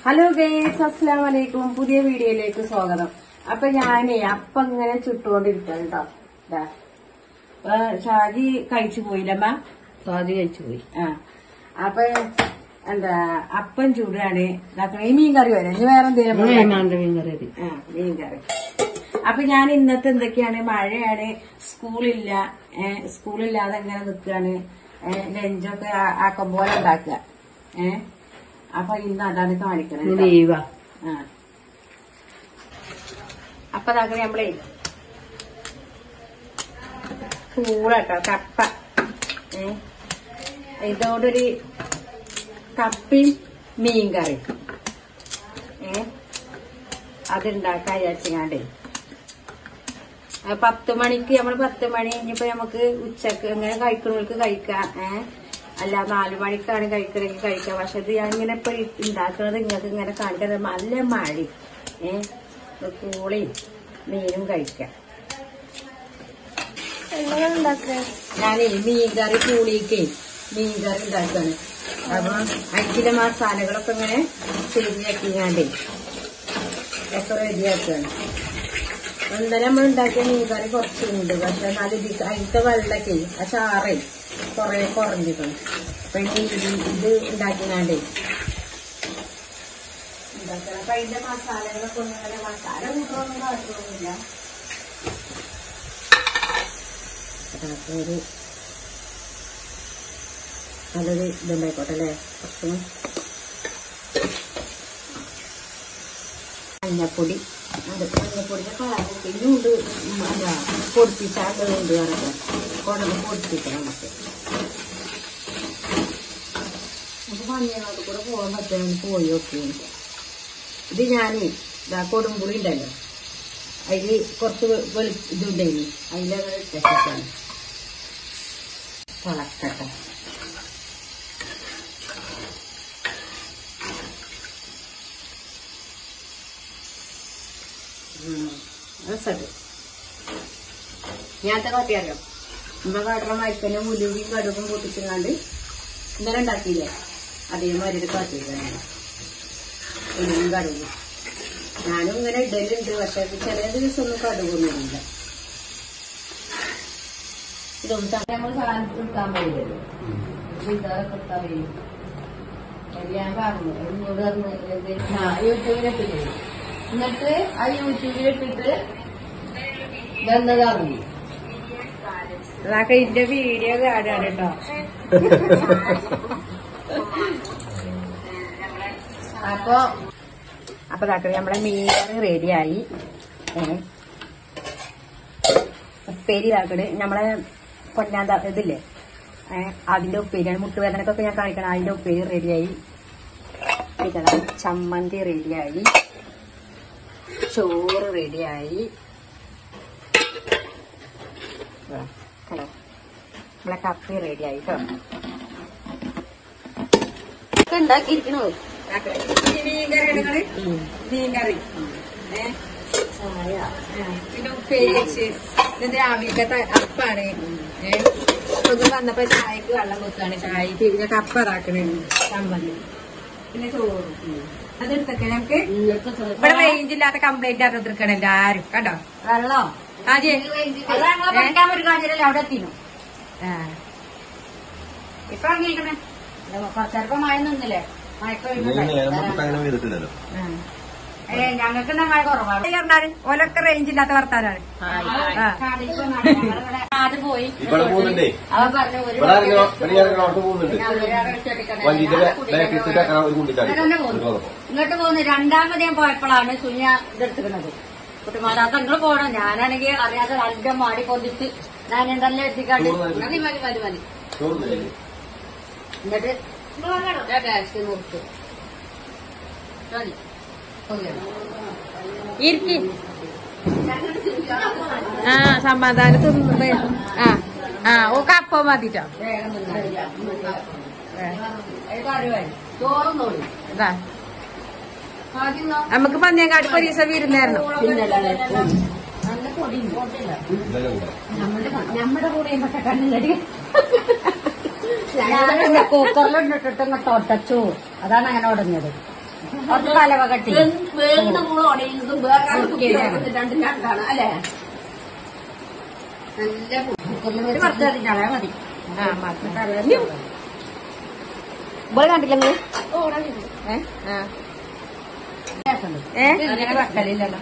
Hello guys അസ്സാം വലൈക്കും പുതിയ വീഡിയോയിലേക്ക് സ്വാഗതം അപ്പൊ ഞാനേ അപ്പം ഇങ്ങനെ ചുട്ടുകൊണ്ടിരിക്കണം കേട്ടോ ദാ. അപ്പൊ ഷാജി കഴിച്ചു പോയില്ലമ്മ സ്വാതി കഴിച്ചു പോയി ആ അപ്പൊ എന്താ അപ്പം ചൂടാണ് ഇതാക്കണ ഈ മീൻ കറി വരെ ഇനി വേറെ എന്തെങ്കിലും ഏമാന്റെ മീൻ കറി മതി. ആ മീൻ കറി അപ്പൊ ഞാൻ ഇന്നത്തെ എന്തൊക്കെയാണ് മഴയാണ് സ്കൂളില്ല ഏഹ് സ്കൂളില്ലാതെ എങ്ങനെ നിൽക്കുകയാണ് ലഞ്ചൊക്കെ ആക്കം പോലെ ഉണ്ടാക്കുക ഏഹ് അപ്പൊ ഇന്ന് അതാണ് കാണിക്കണത് ഇന്ന് കേട്ടോ. ലീവാ ആ. അപ്പൊ അതാകെ നമ്മളെ പൂളട്ടോ കപ്പ ഏ ഇതോടൊരു കപ്പയും മീൻ കറി ഏ അതുണ്ടാക്കാൻ വിചാരിച്ചങ്ങാണ്ടേ ആ, പത്ത് മണിക്ക് നമ്മൾ പത്ത് മണി കഴിഞ്ഞപ്പോ നമുക്ക് ഉച്ചക്ക് ഇങ്ങനെ കഴിക്കണവർക്ക് കഴിക്കാം ഏ അല്ല നാലു മണിക്കാണ് കഴിക്കണമെങ്കിൽ കഴിക്കാം പക്ഷെ ഇത് ഞാൻ ഇങ്ങനെ ഇപ്പൊ ഉണ്ടാക്കുന്നത് നിങ്ങൾക്ക് ഇങ്ങനെ കാണിക്കാൻ നല്ല മഴ ഏ പൂളയും മീനും കഴിക്കാം ഞാനേ മീൻകറി പൂളിക്ക് മീൻകറി ഉണ്ടാക്കാണ് അപ്പൊ അഞ്ചിലെ മസാലകളൊക്കെ ഇങ്ങനെ ശരിയാക്കിങ്ങാണ്ടേ ഒക്കെ റെഡിയാക്കാണ് ഇന്നലെ നമ്മൾ ഉണ്ടാക്കിയ മീൻകറി കുറച്ചുണ്ട് പക്ഷെ എന്നാലും ഇത് അതിന്റെ വെള്ളക്കെ ആ ചാറേ കൊറേ കുറഞ്ഞിട്ടുണ്ട് അപ്പൊ ഇനി ഇത് ഇത് ഉണ്ടാക്കിങ്ങാണ്ടേ ഉണ്ടാക്കണം അപ്പൊ അതിന്റെ മസാലകളൊക്കെ ഒന്നും അങ്ങനെ മസാല കൂട്ടൊന്നും കാട്ടൊന്നുമില്ല അപ്പൊ ഒരു നല്ലൊരു ഇതുണ്ടായിക്കോട്ടെ അല്ലേ കുറച്ചും മഞ്ഞപ്പൊടി അത് മഞ്ഞപ്പൊടിയുടെ കളറൊക്കെ ഇനിയുണ്ട് എന്താ പൊടിപ്പിച്ചാണ്ട് ഉണ്ട് പറഞ്ഞത് കൊണ്ടത് പൊടിപ്പിക്കണം നമുക്ക് നമുക്ക് മഞ്ഞളോട് കൂടെ പോകാൻ പറ്റാൻ പോയി നോക്കി ഇത് ഞാൻ ഇതാ കൊടുമ്പുളി ഉണ്ടല്ലോ അതിൽ കുറച്ച് വെ- വെളു ഇതുണ്ടായിരുന്നു അതിലങ്ങനെ ഇട്ടിട്ടാണ് തിളക്കട്ടെ രസമുണ്ട് ഞാനത്തെ കാട്ടിയല്ലോ നമ്മ കാട്ടുന്ന മയക്കനെ ഉലുവിയും കടുകും പൊട്ടിച്ചങ്ങാണ്ട് ഇന്നലെ ഉണ്ടാക്കിയില്ലേ അതേമാതിരി ഇത് കാട്ടിയില്ല ഉലുവും കടുകും ഞാനും ഇങ്ങനെ ഇടലുണ്ട് പക്ഷെ അത് ചില ദിവസം ഒന്നും കടുകൊന്നുമില്ല ഇതൊന്നും തന്നെ നമ്മൾ സാധനം എടുക്കാൻ പോയില്ലല്ലോ ഇതൊക്കെ എടുക്കാൻ കഴിയും ഞാൻ പറഞ്ഞു എന്നോട് പറഞ്ഞു എന്ത് ആ യൂട്യൂബിലിട്ടിട്ട് എന്നിട്ട് ആ യൂട്യൂബിലിട്ടിട്ട് ഇതെന്നതാണ് അതൊക്കെ ഇതിന്റെ വീഡിയോ കാണാണ് കേട്ടോ അപ്പൊ അപ്പൊ ഇതാക്ക നമ്മളെ മീൻ റെഡിയായി ഉപ്പേരി ഇതാക്കണ് നമ്മളെ പൊന്നാന്ത ഇതില്ലേ ഏ, അതിന്റെ ഉപ്പേരിയാണ് മുട്ടുവേദനക്കൊക്കെ ഞാൻ കാണിക്കണം അതിന്റെ ഉപ്പേരി റെഡിയായി ഇതാ ചമ്മന്തി റെഡിയായി ചോറ് റെഡിയായി ഹലോ നമ്മളെ കപ്പി റെഡിയായി കേട്ടോ ഒക്കെ ഉണ്ടാക്കിയിരിക്കണോ മീൻകറി മീൻകറി ഏ ചായ പിന്നെ ഉപ്പേരി വെച്ച് ഇതിന്റെ ആവിക്കത്തെ അപ്പാണ് ഏ ഇത് വന്നപ്പോ ചായക്ക് വെള്ളം വെക്കാണ് ചായക്ക് പിന്നെ കപ്പ ഇതാക്കണേ ചമ്മന്തി പിന്നെ ചോറ് അതെടുത്തൊക്കെ ഞങ്ങക്ക് ഇവിടെ റേഞ്ച് ഇല്ലാത്ത കംപ്ലൈന്റ് ആണ് എടുക്കണ എല്ലാരും കണ്ടോ വെള്ളോ ആജി പഠിക്കാൻ ഒരു കാര്യമല്ലേ അവിടെ എത്തിനു ആ ഇപ്പൊ ഇറങ്ങിയിരിക്കണേ കുറച്ചേരപ്പം മഴ നിന്നില്ലേ മഴക്ക് അങ്ങനെ ചെയ്തിട്ടില്ലല്ലോ ഏ ഞങ്ങൾക്ക് മഴ കുറവാണ് പറഞ്ഞാല് ഓലൊക്കെ റേഞ്ച് ഇല്ലാത്ത വർത്താനാണ് ആ. അത് പോയി ഇവിടെ പോകുന്നുണ്ടേ അവ പറഞ്ഞു ഒരു ഇവിടെ ഇറങ്ങി ഇവിടെ ഇറങ്ങി അവിടെ പോകുന്നുണ്ട് വഞ്ചിന്റെ ബാക്കിൽ ഇട്ടിട്ട് ഒരു കുണ്ടിച്ചാടി അങ്ങനെ പോകുന്നു. ഇങ്ങോട്ട് പോകുന്നു രണ്ടാമത് ഞാൻ പോയപ്പോഴാണ് സുനിയ ഇതെടുത്തിരുന്നത് കുട്ടിമാരാത്ത നിങ്ങൾ പോകണം ഞാനാണെങ്കിൽ അറിയാതെ നല്ല മാടി പൊന്തിച്ച് ഞാൻ എന്തെല്ലാം എത്തിക്കാണ്ട് മതി മതി മതി മതി ചോറുന്നില്ലേ എന്നിട്ട് ഞാൻ ടേസ്റ്റ് നോക്ക് മതി. ഇരിക്കി ആ സമാധാനം തിന്നത് ആ ആ ഓ കപ്പ മതിട്ടോ വേഗം നിന്നില്ല. ഏത് അറിവായി? ചോറും തോന്നി ഇതാ ആദ്യം നോ- നമുക്ക് മഞ്ഞേക്കാട് പരീക്ഷ വീരുന്നായിരുന്നു നല്ല പൊടിയുണ്ട്. ഇന്നലെ കൂടെ നമ്മുടെ നമ്മുടെ കൂടെ പക്ഷെ കണ്ണിലടി കുക്കറിലിട്ടിട്ട് ഇങ്ങോട്ട് ഒട്ടച്ചു അതാണ് അങ്ങനെ ഉടഞ്ഞത് കുറച്ച് കലവ കട്ടി വേഗം നമ്മൾ ഉടയുന്നതും വേറെ രണ്ടും രണ്ടാണ് അല്ലേ നല്ല കുക്കറിൽ ഒരു കുറച്ച് അതിന്റെ മതി ആ മതി ഇവിടെ കണ്ടില്ല നിങ്ങള് ഏ ആ ഏ അങ്ങനെ വെക്കലില്ലല്ലോ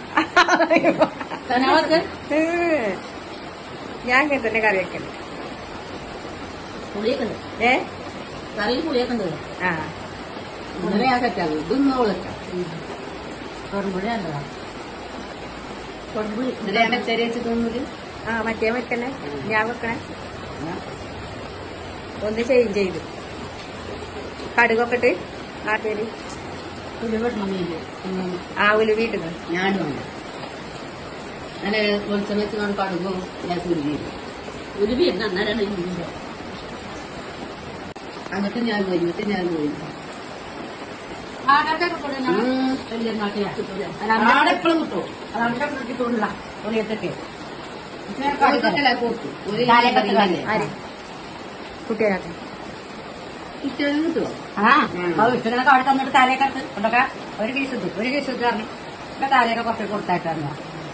ഏ. ഞാൻ ഇങ്ങനെ തന്നെ കറി വെക്കല് പുളിയൊക്കെ ഉണ്ട് ഏ കറിയിൽ പുളിയൊക്കെ ഉണ്ട് ആ ഇന്നലെ ഞാൻ സെറ്റാകും ഇതൊന്നും തൊടുമ്പുഴ ഉണ്ടോ കൊടുമ്പുളി ഇന്നലെ ഞാൻ വെച്ചേരി വെച്ചിട്ടൊന്നുമില്ല ആ മറ്റേ വെക്കണേ ഞാൻ വെക്കണേ ഒന്ന് ചേഞ്ച് ചെയ്തു കടുകൊക്കെ ഇട്ട് നാട്ടില് പുളി വെട്ടണം മീല് ആ ഉലുവി ഇടുന്നു ഞാനും ഉണ്ട് നല്ല വെളിച്ചെണ്ണ വെച്ച് കൊണ്ട് കടുകും ഞാൻ ഉരുവി ഉരുവി ഉണ്ട് അന്നേരമാണ് ഉരുവിന്റെ എന്നിട്ട് ഞാൻ പോയി എന്നിട്ട് ഞാൻ പോയി ആടത്തൊക്കെ കൊടുക്കണം വലിയ നാട്ടിലാ ആടെപ്പോഴും കിട്ടും അതാണ് കിട്ടൂല ഒളിയത്തൊക്കെ കടുകൊക്കെ കൊടുത്തു ഒരു കാലഘട്ടം കാലം. ആര് കുട്ടിയാക്കി ഇഷ്ടം കിട്ടുമോ ആ അത് ഇഷ്ടങ്ങളൊക്കെ അവിടെ തന്നിട്ട് താലേക്ക് എടുത്ത് കൊണ്ടൊക്കെ ഒരു കേസ് ഇട്ടു ഒരു കേസ് ഇട്ട് പറഞ്ഞു ഇപ്പൊ താലേക്ക് കുറച്ച് കൊടുത്തായിട്ടാണ്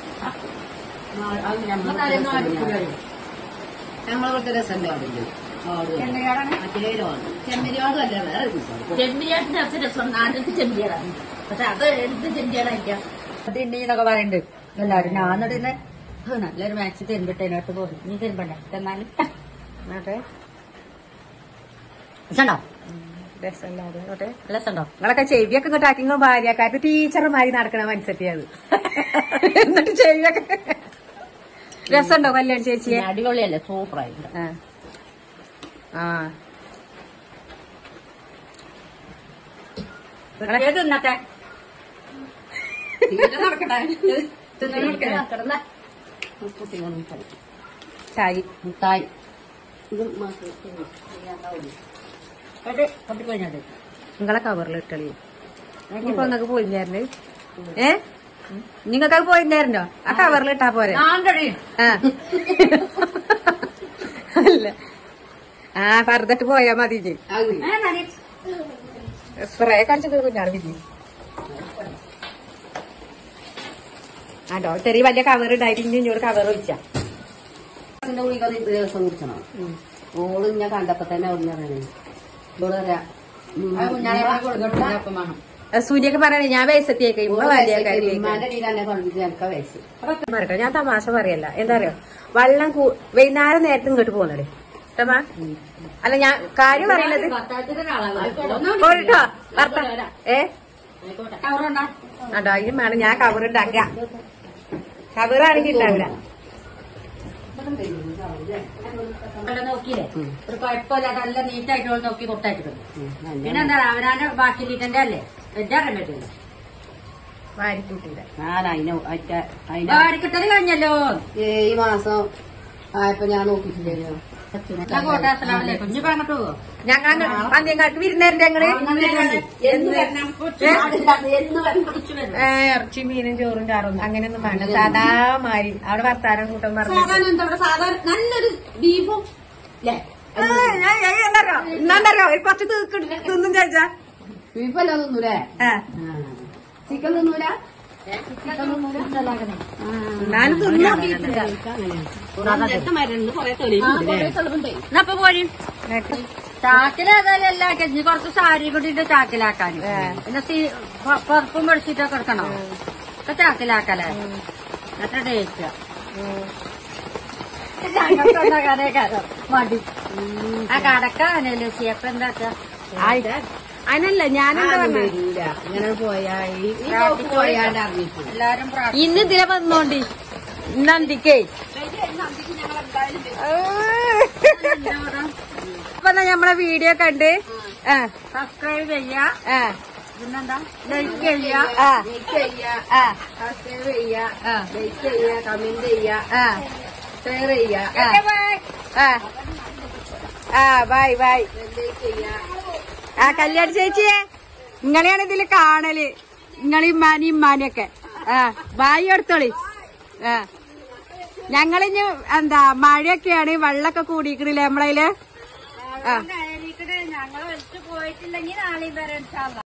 നമ്മളെ കുറച്ച് രസം പാടില്ല എന്താണ് ചെമ്മരിയാടും അല്ല വേറെ ചെമ്മരിയാട്ടിന്റെ അത്ര രസം നാട്ടിലത്തെ ചെമ്മരിയാടാണ് പക്ഷെ അത് എന്ത് ചെമ്മരിയാടാ അത് ഇന്നൊക്കെ പറയുന്നുണ്ട് എല്ലാവരും ഞാൻ എന്നിട്ട് ഇന്ന് ഹ് നല്ലൊരു മാക്സി തരുമ്പിട്ടതിനോട്ട് പോകും നീ തരുമ്പണ്ടേ തന്നാലും അതെ രസമുണ്ടോ രസമല്ലാതെ ഓട്ടെ രസമുണ്ടോ നിങ്ങളൊക്കെ ചെവിയൊക്കെ ഇങ്ങോട്ട് ആക്കി നിങ്ങൾ ഭാര്യക്കാർക്ക് ടീച്ചർമാരി നടക്കണ മനസ്സെത്തിയത് എന്നിട്ട് ചെവിയൊക്കെ രസമുണ്ടോ കല്യാൺ ചേച്ചിയെ അടിപൊളിയല്ലേ സൂപ്പറായിട്ടുണ്ട് ആ. ആ ഏത് ഇന്നത്തെ ചായി മുട്ടായി കൊണ്ടിപ്പോയിട്ടുണ്ട് നിങ്ങളെ കവറിൽ ഇട്ടളി ഇനിയിപ്പോ നിങ്ങൾക്ക് പോയില്ലായിരുന്നു ഏ നിങ്ങൾക്കത് പോയില്ലായിരുന്നോ ആ കവറിൽ ഇട്ടാ പോരെ ആണ്ടടി ആ അല്ല ആ പറഞ്ഞിട്ട് പോയാ മതി ഇജ്ജ്. സ്പ്രേ കാണിച്ചത് കുഞ്ഞാണ് വിജി ആട്ടോ ചെറിയ വലിയ കവർ ഉണ്ടായിട്ട് ഇനി ഇഞ്ഞോട് കവർ ഒഴിച്ച അതിന്റെ ഗുളിക ഒരു ദിവസം കുടിച്ചണം ഓള് ഞാൻ കണ്ടപ്പോ തന്നെ ഒളിഞ്ഞറിയാം ഇവള് പറയാ കുഞ്ഞാളെ കൊടുക്കട്ടെ അപ്പം വേണം സൂര്യൊക്കെ പറയണേ ഞാൻ വയസ്സെത്തിയേക്ക് ഇമ്മ വലിയ കാര്യത്തേക്ക് ഉമ്മാന്റെ കയ്യിൽ തന്നെ കളിപ്പിച്ച് എനിക്ക് വയസ്സ് പറയട്ടെ ഞാൻ തമാശ പറയല്ല എന്താ അറിയോ വെള്ളം കൂ- വൈകുന്നേരം നേരത്തെ ഇങ്ങോട്ട് പോകുന്നേ ഇഷ്ടമാ അല്ല ഞാൻ കാര്യം പറയണത് പോരട്ടോ ഭർത്ത ഏ അട്ടോ അതിന് വേണം ഞാൻ കവർ ഉണ്ടാക്കുക കവറാണെങ്കിൽ ഉണ്ടാവില്ല അവിടെ നോക്കിയില്ലേ ഒരു കുഴപ്പമില്ല നല്ല നീറ്റായിട്ട് നോക്കി കൊടുത്തായിട്ട് പിന്നെ എന്താ അവനാന്റെ ബാക്കി ലീറ്റന്റെ അല്ലേ വെച്ചാറിയാൻ പറ്റില്ല വാരിക്കൂട്ടില്ല ഞാൻ അതിനെ അതിന്റെ വാടിക്കിട്ടല് കഴിഞ്ഞല്ലോ ഈ മാസം ആയപ്പോ ഞാൻ നോക്കിയിട്ടില്ലല്ലോ ഞാൻ കോട്ടാസലാമല്ലേ കുഞ്ഞു പറഞ്ഞിട്ട് പോവോ ഞങ്ങൾ പന്തിയങ്ങാട്ട് വിരുന്നേരന്റെ ഞങ്ങള് എന്ന് വരണം എന്ന് വരണം ഏ, ഇറച്ചി മീനും ചോറും ചാറും അങ്ങനെയൊന്നും വേണ്ട സാധാ മാരി അവിടെ വർത്താനം കൂട്ടം പറഞ്ഞു സാധാരണ എന്താ ഇവിടെ സാധാരണ നല്ലൊരു ബീഫും അല്ലേ എന്താറിയോ എന്നാണ്ടറിയോ ഒരു കുറച്ച് തീക്ക് തിന്നും ചോദിച്ചാ ബീഫല്ല തിന്നൂലേ ആ ചിക്കൻ തിന്നൂല ഞാൻ തിന്നു മരുന്ന് കൊറേ തെളിവുണ്ട് എന്നപ്പൊ പോരി ചാക്കിലേതായാലും എല്ലാം ഇനി കുറച്ച് സാരി കൂട്ടിട്ട് ചാക്കിലാക്കാൻ പിന്നെ സീ- പ- പറുപ്പും പൊടിച്ചിട്ടൊക്കെ എടുക്കണോ ഒക്കെ ചാക്കിലാക്കലേ എന്നിട്ട് ടേസ്റ്റ് മടി ആ കടക്കാനല്ലേ ലൂസിയപ്പ എന്താ അതിനല്ല ഞാനെന്താ പറഞ്ഞ വരൂല ഇങ്ങനെ പോയാ ഈ ഈ പോക്ക് പോയാണ്ട് അറിഞ്ഞിട്ടു എല്ലാരും പ്രാർത്ഥി- ഇന്ന് ഇതിലെ വന്നോണ്ടി നന്ദിക്കേ അപ്പൊ എന്നാ നമ്മളെ വീഡിയോ കണ്ട് ആ സബ്സ്ക്രൈബ് ചെയ്യാ ആ പിന്നെന്താ ലൈക്ക് ചെയ്യാ ആ ലൈക്ക് ചെയ്യാ ആ സബ്സ്ക്രൈബ് ചെയ്യാ ആ ലൈക്ക് ചെയ്യാ കമന്റ് ചെയ്യാ ആ ഷെയർ ചെയ്യാ ആ ആ ബൈ ബൈ ലൈക്ക് ചെയ്യാ ആ കല്യാണ ചേച്ചിയെ നിങ്ങളെയാണ് ഇതില് കാണല് നിങ്ങൾ ഇമ്മാനി ഇമ്മാനിയൊക്കെ ആ ബായി എടുത്തോളി ആ ഞങ്ങളിഞ്ഞ് എന്താ മഴയൊക്കെയാണ് വെള്ളമൊക്കെ കൂടിക്കണില്ലേ നമ്മളതില് ആ ഞങ്ങൾ വെച്ച് പോയിട്ടില്ലെങ്കിൽ നാളെയും വരെ